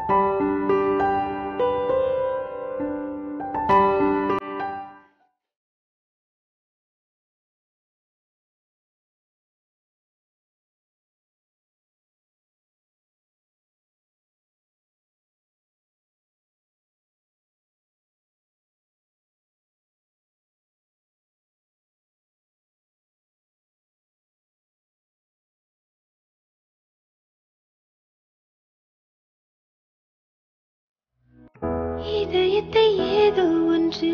இதயத்தை ஏதோ ஒன்று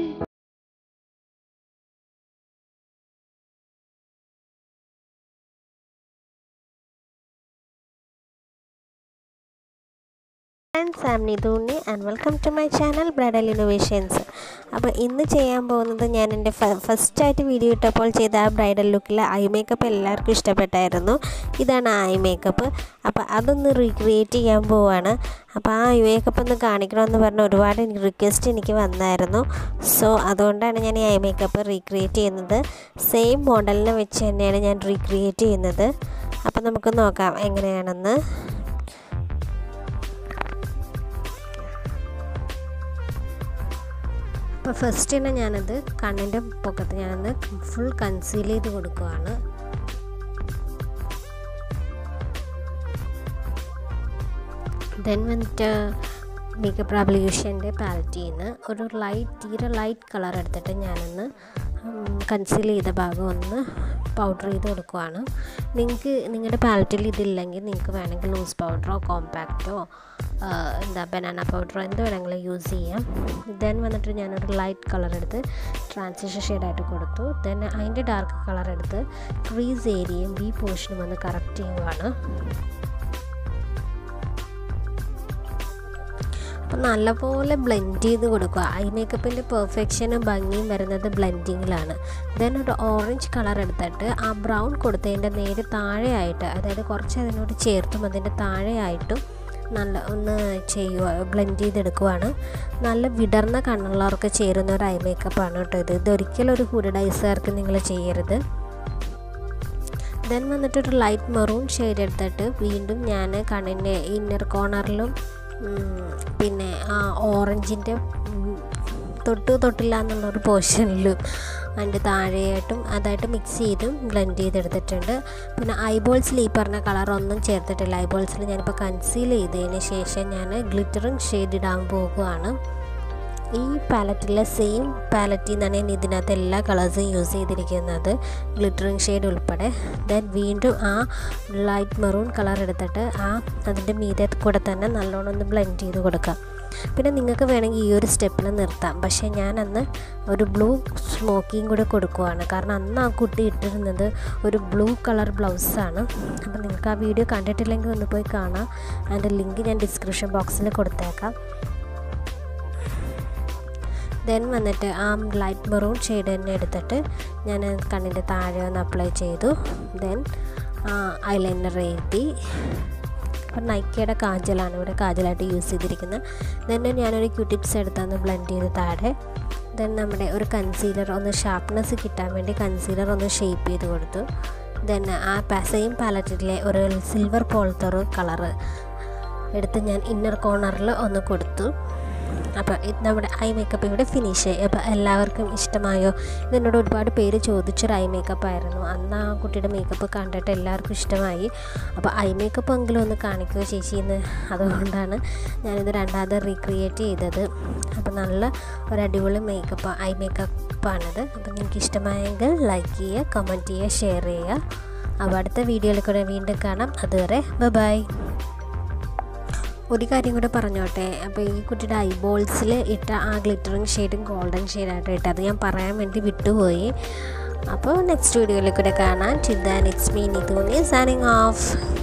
friends am Nidhunni and welcome to my channel bridal innovations അപ്പോൾ ഇന്ന് ചെയ്യാൻ പോകുന്നത് ഞാൻ എൻ്റെ ഫസ്റ്റായിട്ട് വീഡിയോ ഇട്ടപ്പോൾ ചെയ്ത ആ ബ്രൈഡൽ ലുക്കിൽ ഐ മേക്കപ്പ് എല്ലാവർക്കും ഇഷ്ടപ്പെട്ടായിരുന്നു ഇതാണ് ആ ഐ മേക്കപ്പ് അപ്പോൾ അതൊന്ന് റീക്രിയേറ്റ് ചെയ്യാൻ പോവാണ് അപ്പോൾ ആ ഐ മേക്കപ്പ് ഒന്ന് കാണിക്കണമെന്ന് പറഞ്ഞ ഒരുപാട് റിക്വസ്റ്റ് എനിക്ക് വന്നായിരുന്നു സോ അതുകൊണ്ടാണ് ഞാൻ ഈ ഐ മേക്കപ്പ് റീക്രിയേറ്റ് ചെയ്യുന്നത് സെയിം മോഡലിനെ വെച്ച് തന്നെയാണ് ഞാൻ റീക്രിയേറ്റ് ചെയ്യുന്നത് അപ്പോൾ നമുക്ക് നോക്കാം എങ്ങനെയാണെന്ന് അപ്പോൾ ഫസ്റ്റ് തന്നെ ഞാനത് കണ്ണിൻ്റെ പൊക്കത്ത് ഞാനത് ഫുൾ കൺസീൽ ചെയ്ത് കൊടുക്കുകയാണ് ദെൻ വന്നിട്ട് മേക്കപ്പ് ആപ്ലിക്കേഷൻ്റെ പാലറ്റിൽ നിന്ന് ഒരു ലൈറ്റ് തീരെ ലൈറ്റ് കളർ എടുത്തിട്ട് ഞാനൊന്ന് കൺസീൽ ചെയ്ത ഭാഗം ഒന്ന് പൗഡർ ചെയ്ത് കൊടുക്കുവാണ് നിങ്ങൾക്ക് നിങ്ങളുടെ പാലറ്റിൽ ഇതില്ലെങ്കിൽ നിങ്ങൾക്ക് വേണമെങ്കിൽ ലൂസ് പൗഡറോ കോമ്പാക്റ്റോ എന്താ ബനാന പൗഡറോ എന്ത് വേണമെങ്കിലും യൂസ് ചെയ്യാം ദെൻ വന്നിട്ട് ഞാനൊരു ലൈറ്റ് കളർ എടുത്ത് ട്രാൻസിഷൻ ഷെയ്ഡായിട്ട് കൊടുത്തു ദെൻ അതിൻ്റെ ഡാർക്ക് കളർ എടുത്ത് ക്രീസ് ഏരിയയും ബി പോർഷനും ഒന്ന് കറക്റ്റ് ചെയ്യുവാണ് അപ്പോൾ നല്ലപോലെ ബ്ലെൻഡ് ചെയ്ത് കൊടുക്കുക ഐ മേക്കപ്പിൻ്റെ പെർഫെക്ഷനും ഭംഗിയും വരുന്നത് ബ്ലെൻഡിങ്ങിലാണ് ദെൻ ഒരു ഓറഞ്ച് കളർ എടുത്തിട്ട് ആ ബ്രൗൺ കൊടുത്തതിൻ്റെ നേരെ താഴെയായിട്ട് അതായത് കുറച്ച് അതിനോട് ചേർത്തും അതിൻ്റെ താഴെയായിട്ടും നല്ല ഒന്ന് ചെയ്യുക ബ്ലെൻഡ് ചെയ്തെടുക്കുവാണ് നല്ല വിടർന്ന കണ്ണുള്ളവർക്ക് ചേരുന്ന ഒരു ഐ മേക്കപ്പാണ് കേട്ടോ ഇത് ഇതൊരിക്കലും ഒരു ഹുഡൈസുകാർക്ക് നിങ്ങൾ ചെയ്യരുത് ദെൻ വന്നിട്ടൊരു ലൈറ്റ് മെറൂൺ ഷെയ്ഡ് എടുത്തിട്ട് വീണ്ടും ഞാൻ കണ്ണിൻ്റെ ഇന്നർ കോർണറിലും പിന്നെ ആ ഓറഞ്ചിൻ്റെ തൊട്ട് തൊട്ടില്ല എന്നുള്ളൊരു പോർഷനിലും അതിൻ്റെ താഴെയായിട്ടും അതായിട്ട് മിക്സ് ചെയ്തും ബ്ലെൻഡ് ചെയ്തെടുത്തിട്ടുണ്ട് പിന്നെ ഐബോൾസിൽ ഈ പറഞ്ഞ കളർ ഒന്നും ചേർത്തിട്ടില്ല ഐബോൾസിൽ ഞാനിപ്പോൾ കൺസീൽ ചെയ്തതിന് ശേഷം ഞാൻ ഗ്ലിറ്ററിങ് ഷെയ്ഡ് ഇടാൻ പോകുകയാണ് ഈ പാലറ്റിലെ സെയിം പാലറ്റിൽ നിന്നാണ് ഞാൻ ഇതിനകത്ത് എല്ലാ കളേഴ്സും യൂസ് ചെയ്തിരിക്കുന്നത് ഗ്ലിറ്ററിങ് ഷെയ്ഡ് ഉൾപ്പെടെ ദെൻ വീണ്ടും ആ ലൈറ്റ് മെറൂൺ കളർ എടുത്തിട്ട് ആ അതിൻ്റെ മീതെ കൂടെ തന്നെ നല്ലോണം ഒന്ന് ബ്ലെൻഡ് ചെയ്ത് കൊടുക്കാം പിന്നെ നിങ്ങൾക്ക് വേണമെങ്കിൽ ഈ ഒരു സ്റ്റെപ്പിൽ നിർത്താം പക്ഷേ ഞാൻ അന്ന് ഒരു ബ്ലൂ സ്മോക്കിങ് കൂടെ കൊടുക്കുവാണ് കാരണം അന്ന് ആ കുട്ടി ഇട്ടിരുന്നത് ഒരു ബ്ലൂ കളർ ബ്ലൗസാണ് അപ്പോൾ നിങ്ങൾക്ക് ആ വീഡിയോ കണ്ടിട്ടില്ലെങ്കിൽ ഒന്ന് പോയി കാണാം അതിൻ്റെ ലിങ്ക് ഞാൻ ഡിസ്ക്രിപ്ഷൻ ബോക്സിൽ കൊടുത്തേക്കാം ദെൻ വന്നിട്ട് ആ ലൈറ്റ് മെറൂൺ ഷെയ്ഡ് തന്നെ എടുത്തിട്ട് ഞാൻ കണ്ണിൻ്റെ താഴെ ഒന്ന് അപ്ലൈ ചെയ്തു ദെൻ ഐലൈനർ എഴുതി അപ്പം നൈക്കയുടെ കാജലാണ് ഇവിടെ കാജലായിട്ട് യൂസ് ചെയ്തിരിക്കുന്നത് ദെൻ ഞാനൊരു ക്യൂ ടിപ്സ് എടുത്തൊന്ന് ബ്ലെൻഡ് ചെയ്ത് താഴെ ദെൻ നമ്മുടെ ഒരു കൺസീലർ ഒന്ന് ഷാർപ്നെസ് കിട്ടാൻ വേണ്ടി കൺസീലർ ഒന്ന് ഷേപ്പ് ചെയ്ത് കൊടുത്തു ദെൻ ആ സെയിം പാലറ്റിലെ ഒരു സിൽവർ പോലത്തെ ഒരു കളറ് എടുത്ത് ഞാൻ ഇന്നർ കോർണറിൽ ഒന്ന് കൊടുത്തു അപ്പോൾ ഇത് നമ്മുടെ ഐ മേക്കപ്പ് ഇവിടെ ഫിനിഷ് ആയി അപ്പോൾ എല്ലാവർക്കും ഇഷ്ടമായോ ഇതെന്നോട് ഒരുപാട് പേര് ചോദിച്ചൊരു ഐ മേക്കപ്പ് ആയിരുന്നു അന്ന് ആ കുട്ടിയുടെ മേക്കപ്പ് കണ്ടിട്ട് എല്ലാവർക്കും ഇഷ്ടമായി അപ്പോൾ ഐ മേക്കപ്പ് എങ്കിലും ഒന്ന് കാണിക്കുമോ ചേച്ചി എന്ന് അതുകൊണ്ടാണ് ഞാനിത് രണ്ടാമത് റീക്രിയേറ്റ് ചെയ്തത് അപ്പോൾ നല്ല ഒരു അടിപൊളി മേക്കപ്പ് ഐ മേക്കപ്പാണിത് അപ്പോൾ നിങ്ങൾക്ക് ഇഷ്ടമായെങ്കിൽ ലൈക്ക് ചെയ്യുക കമൻറ്റ് ചെയ്യുക ഷെയർ ചെയ്യുക അപ്പോൾ അടുത്ത വീഡിയോയിൽ കൂടെ വീണ്ടും കാണാം അതുവരെ ബൈ ഒരു കാര്യം കൂടെ പറഞ്ഞോട്ടെ അപ്പോൾ ഈ കുട്ടിയുടെ ഐബോൾസിൽ ഇട്ട ആ ഗ്ലിറ്ററിങ് ഷെയ്ഡും ഗോൾഡൻ ഷെയ്ഡായിട്ട് ഇട്ടത് ഞാൻ പറയാൻ വേണ്ടി വിട്ടുപോയി അപ്പോൾ നെക്സ്റ്റ് വീഡിയോയിൽ കൂടെ കാണാം ചിന്താൻ it's me Nithuni signing of